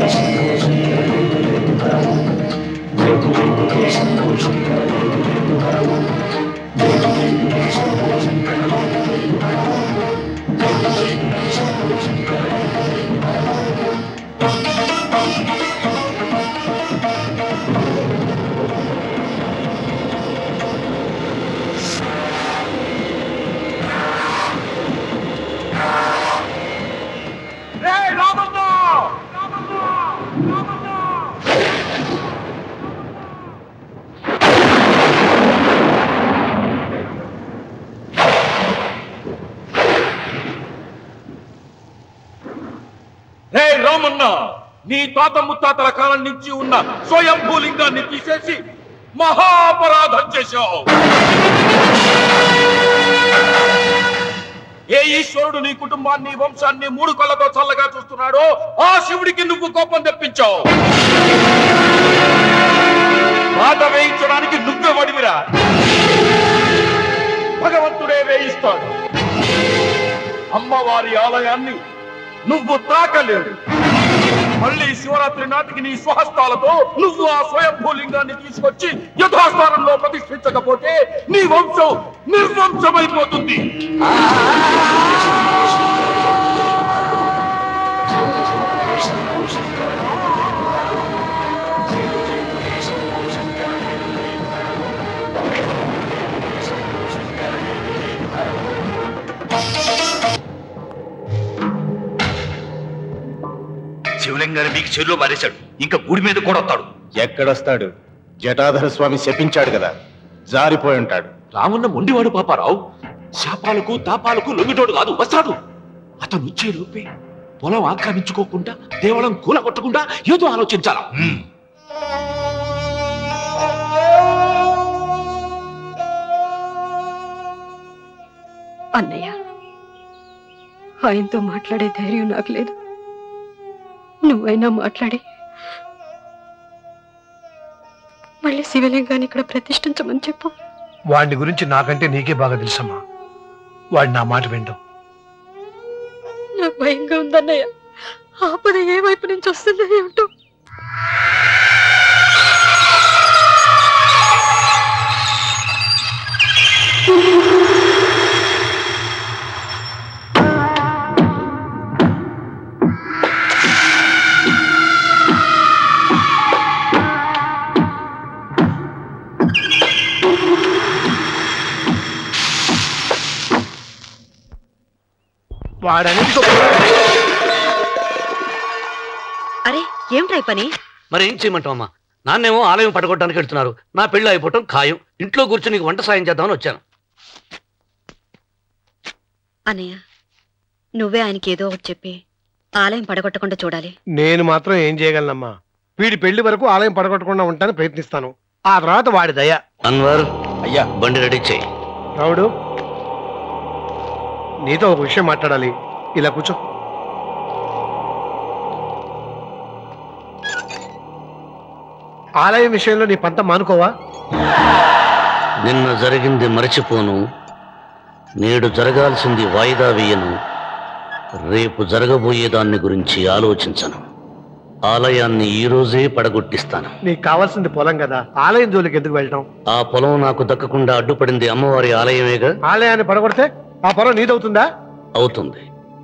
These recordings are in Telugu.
రే రామన్న నీ తాత ముత్తాతల కాలం నుంచి ఉన్న స్వయంభూలింగాన్ని తీసేసి మహాపరాధం చేశావు ఏ ఈశ్వరుడు నీ కుటుంబాన్ని వంశాన్ని మూడు కళ్ళతో చల్లగా చూస్తున్నాడో ఆ శివుడికి నువ్వు కోపం తెప్పించావు బాధ వేయించడానికి నువ్వే వడివిరా భగవంతుడే వేయిస్తాడు అమ్మవారి ఆలయాన్ని నువ్వు తాకలేవు మళ్ళీ శివరాత్రి నాటికి నీ స్వహస్తాలతో నువ్వు ఆ స్వయంభూలింగాన్ని తీసుకొచ్చి యథాస్థానంలో ప్రతిష్ఠించకపోతే నీ వంశం నిర్వంశమైపోతుంది శివలింగాన్ని మీకు చెరులో మారేశాడు ఇంకా గుడి మీద కూడా వస్తాడు ఎక్కడొస్తాడు జటాధర స్వామి శపించాడు కదా జారిపోయి ఉంటాడు రామున్న మొండివాడు పాపారావు శాపాలకు తాపాలకు లొంగిటోడు కాదు వస్తాడు అతను వచ్చే లోపే పొలం ఆక్రమించుకోకుండా దేవళం కూలగొట్టకుండా ఏదో ఆలోచించాలా అన్నయ్య ఆయనతో మాట్లాడే ధైర్యం నాకు లేదు నువ్వైనా మాట్లాడి మళ్ళీ శివలింగాన్ని ఇక్కడ ప్రతిష్ఠించమని చెప్పు వాడిని గురించి నాకంటే నీకే బాగా తెలుసమ్మా వాడు నా మాట వింటాం నాకు భయంగా ఉందన్నయ్య ఆపద ఏ వైపు నుంచి వస్తుందో ఏమిటో వాడని అరే ఏమిట్రా ఈ పని మరి ఏం చేయమంటావు అమ్మా నాన్నేమో ఆలయం పడగొట్టడానికి వెళ్తున్నారు నా పెళ్లి అయిపోవటం ఖాయం ఇంట్లో కూర్చొని నీకు వంట సాయం చేద్దామని వచ్చాను అన్నయ్య నువ్వే ఆయనకి ఏదో ఒకటి చెప్పి ఆలయం పడగొట్టకుండా చూడాలి నేను మాత్రం ఏం చేయగలనమ్మా వీడి పెళ్లి వరకు ఆలయం పడగొట్టకుండా ఉంటాను ప్రయత్నిస్తాను ఆ తర్వాత వాడి దయ అన్వర్ అయ్యా బండి రెడీ చేయి రావుడు నీతో ఒక విషయం మాట్లాడాలి ఇలా కూర్చో ఆలయం విషయంలో నీ పంత మానుకోవా నిన్న జరిగింది మరచిపోను నేడు జరగాల్సింది వాయిదా వేయను రేపు జరగబోయే దాన్ని గురించి ఆలోచించను ఆలయాన్ని ఈ రోజే పడగొట్టిస్తాను నీకు కావాల్సింది పొలం కదా ఆలయం జోలికి ఎందుకు వెళ్ళటం ఆ పొలం నాకు దక్కకుండా అడ్డుపడింది అమ్మవారి ఆలయమేగా ఆలయాన్ని పడగొడితే ఆ పొలం నీదవుతుందా అవుతుంది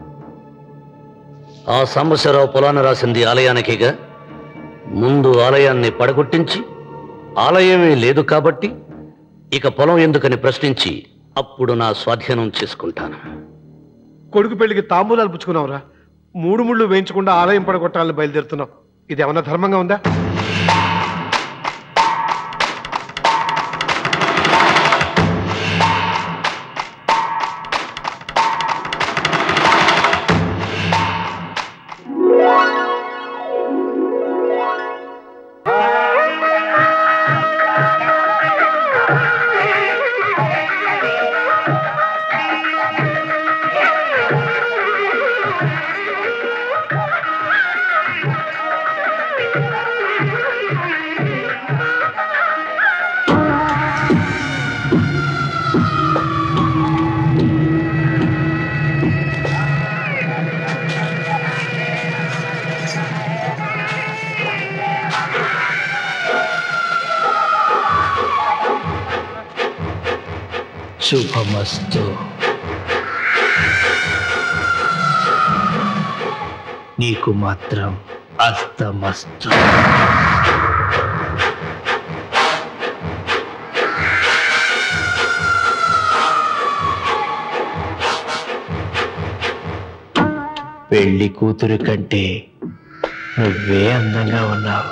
ఆ సాంబశివరావు పొలాన్ని రాసింది ఆలయానికిగా ముందు ఆలయాన్ని పడగొట్టించి ఆలయమే లేదు కాబట్టి ఇక పొలం ఎందుకని ప్రశ్నించి అప్పుడు నా స్వాధీనం చేసుకుంటాను కొడుకు పెళ్లికి తాంబూలాలు పుచ్చుకున్నావురా మూడు ముళ్ళు వేయించకుండా ఆలయం పడగొట్టాలని బయలుదేరుతున్నావు ఇది ఏమన్నా ధర్మంగా ఉందా శుభమస్తు నీకు మాత్రం అస్తమస్తు పెళ్లి కూతురు కంటే నువ్వే అందంగా ఉన్నావు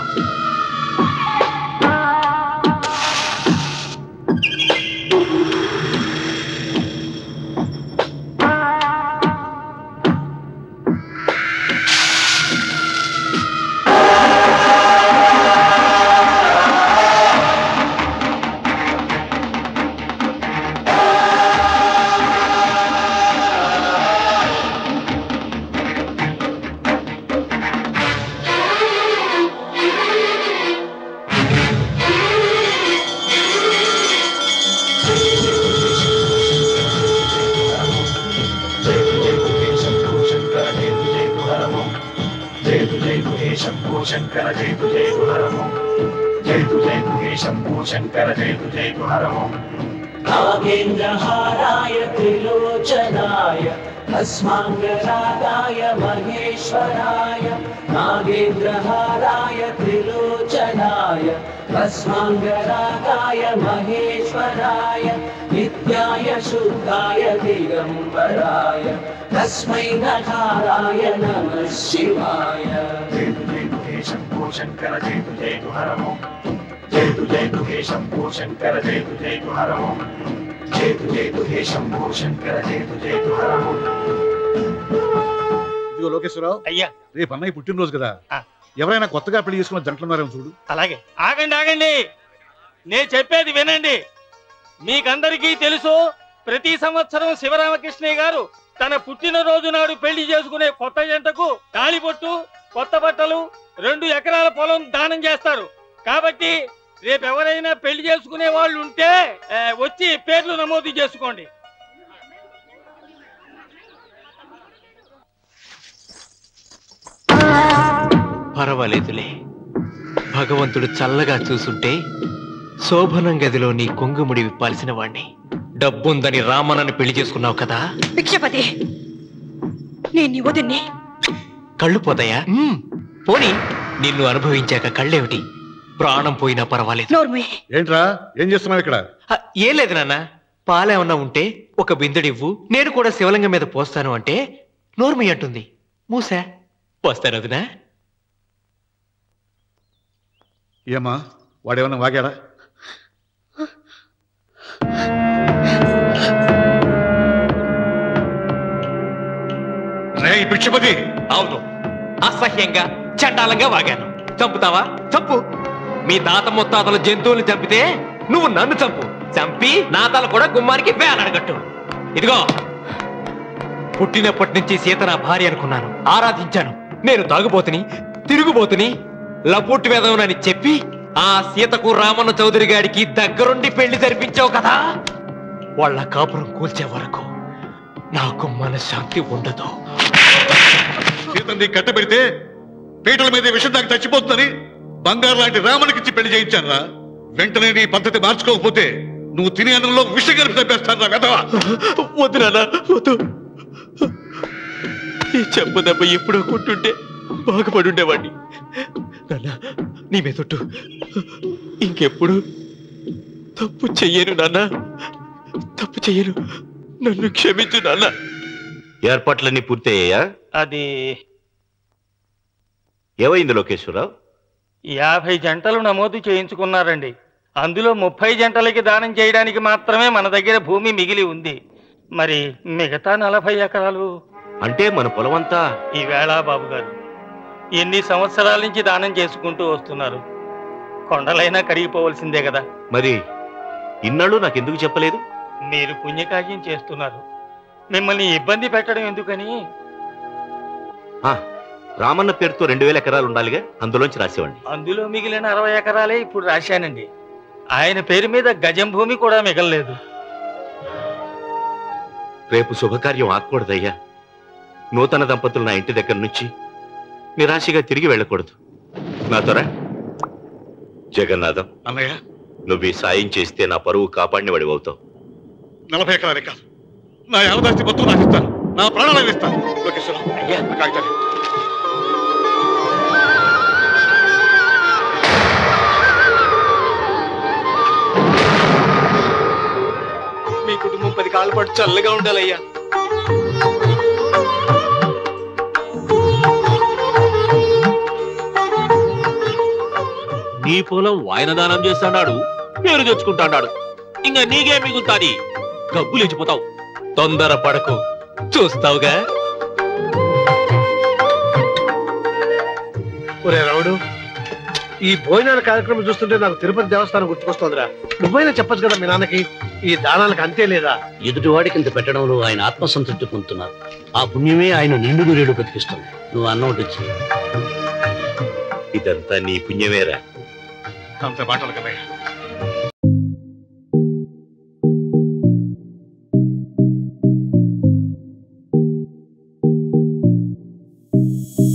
नागेन्द्रहाराय त्रिलोचनाय भस्माङ्गरागाय महेश्वराय नागेन्द्रहाराय त्रिलोचनाय भस्माङ्गरागाय महेश्वराय नित्याय शुद्धाय दिगम्बराय तस्मै नकाराय नमः शिवाय शम्भो शङ्कर जय जय हरमो जय जय हे शम्भो शङ्कर जय जय हरमो जय जय हे शम्भो शङ्कर जय जय हरमो ఇదిగో లోకేశ్వరరావు అయ్యా రేపు అన్నయ్య పుట్టినరోజు కదా ఆ. ఎవరైనా కొత్తగా పెళ్లి చేసుకున్న జంటలున్నారేమో చూడు అలాగే ఆగండి ఆగండి నేను చెప్పేది వినండి మీకందరికీ తెలుసు ప్రతి సంవత్సరం శివరామకృష్ణయ్య గారు తన పుట్టినరోజు నాడు పెళ్లి చేసుకునే కొత్త జంటకు తాళిబొట్టు కొత్త బట్టలు రెండు ఎకరాల పొలం దానం చేస్తారు కాబట్టి రేపు ఎవరైనా పెళ్లి చేసుకునే వాళ్ళు ఉంటే ఆ, వచ్చి పేర్లు నమోదు చేసుకోండి పర్వాలేదులే భగవంతుడు చల్లగా చూసుంటే శోభనం గదిలో నీ కొంగుముడి విప్పాల్సిన వాణ్ణి డబ్బుందని రామనని పెళ్లి చేసుకున్నావు కదా భిక్షపతి నేను నీ వదిన్ని కళ్ళు పోతాయా మ్మ్. పోనీ నిన్ను అనుభవించాక కళ్ళేమిటి ప్రాణం పోయినా పర్వాలేదు నోర్మి ఏంట్రా ఏం చేస్తున్నావు ఇక్కడ ఆ, ఏం లేదు నాన్న పాలేమన్నా ఉంటే ఒక బిందుడివ్వు నేను కూడా శివలింగం మీద పోస్తాను అంటే నోర్మి అంటుంది మూసా పోస్తాను వదినా ఏమా వాడేమన్నా వాగాడా రే పిచ్చిపతి అవును అసహ్యంగా చండాలంగా వాగాను చంపుతావా చంపు మీ తాత ముత్తాతల జంతువుల్ని చంపితే నువ్వు నన్ను చంపు చంపి నా తల కూడా గుమ్మానికి వేలాడగట్టు ఇదిగో పుట్టినప్పటి నుంచి సీత నా భార్య అనుకున్నాను ఆరాధించాను నేను తాగుబోతుని తిరుగుబోతుని లపూటి వేదవునని చెప్పి ఆ సీతకు రామన్న చౌదరి గారికి దగ్గరుండి పెళ్లి జరిపించావు కదా వాళ్ళ కాపురం కూల్చే వరకు నాకు మనశ్శాంతి ఉండదు సీతని కట్టబెడితే పీటల మీద విషం దాకా చచ్చిపోతుందని బంగారు లాంటి రామునికిచ్చి పెళ్లి చేయించానురా వెంటనే నీ పద్ధతి మార్చుకోకపోతే నువ్వు తినే అన్నంలో విషం కలిపి చంపేస్తాను రా వెధవా వద్దు నాన్న వద్దు ఈ చెంప దెబ్బ ఎప్పుడో కొట్టుంటే బాగుపడి ఉండేవాడిని నాన్న నీ మీదొట్టు ఇంకెప్పుడు తప్పు చెయ్యను నాన్న తప్పు చెయ్యను నన్ను క్షమించు నాన్న ఏర్పాట్లన్నీ పూర్తయ్యాయా అది ఏమైంది లోకేశ్వరరావు యాభై జంటలు నమోదు చేయించుకున్నారండి అందులో ముప్పై జంటలకి దానం చేయడానికి మాత్రమే మన దగ్గర భూమి మిగిలి ఉంది మరి మిగతా నలభై ఎకరాలు అంటే మన పొలమంతా ఈవేళ బాబు గారు ఎన్ని సంవత్సరాల నుంచి దానం చేసుకుంటూ వస్తున్నారు కొండలైనా కరిగిపోవలసిందే కదా మరి ఇన్నాళ్ళు నాకెందుకు చెప్పలేదు మీరు పుణ్యకార్యం చేస్తున్నారు మిమ్మల్ని ఇబ్బంది పెట్టడం ఎందుకని ఆ, రామన్న పేరుతో రెండు వేల ఎకరాలు ఉండాలిగా అందులోంచి రాసేవాడిని అందులో మిగిలిన అరవై ఎకరాలే ఇప్పుడు రాశానండి ఆయన పేరు మీద గజం భూమి కూడా మిగలలేదు రేపు శుభకార్యం ఆకూడదయ్యా నూతన దంపతులు నా ఇంటి దగ్గర నుంచి నిరాశగా తిరిగి వెళ్ళకూడదు నా త్వర జగన్నాథం అన్నయ్య నువ్వు ఈ సాయం చేస్తే నా పరువు కాపాడిన వాడివవుతావు నలభై ఎకరాలే కాదు నా యావదాస్తి మొత్తం రాసిస్తాను నా ప్రాణాలు ఇస్తాను లోకేశ్వరం అయ్యా కాగితాలు మీ కుటుంబం పది కాళ్ళ పాటు చల్లగా ఉండాలయ్యా నీ పొలం వాయన దానం చేస్తాడు పేరు తెచ్చుకుంటాడు ఇంకా నీకే మిగులుతాది గబ్బు లేచిపోతావు తొందర పడకు చూస్తావుగా ఒరే రావుడు ఈ భోజనాల కార్యక్రమం చూస్తుంటే నాకు తిరుపతి దేవస్థానం గుర్తుకొస్తోందిరా నువ్వైనా చెప్పొచ్చు కదా మీ నాన్నకి ఈ దానాలకు అంతే లేదా ఎదుటివాడికి ఇంత పెట్టడంలో ఆయన ఆత్మసంతృప్తి పొందుతున్నారు ఆ పుణ్యమే ఆయన నిండు నూరేడు బ్రతికిస్తుంది నువ్వు అన్నం వడ్డించి ఇదంతా నీ పుణ్యమేరా అంత మాటలు కదయ్యా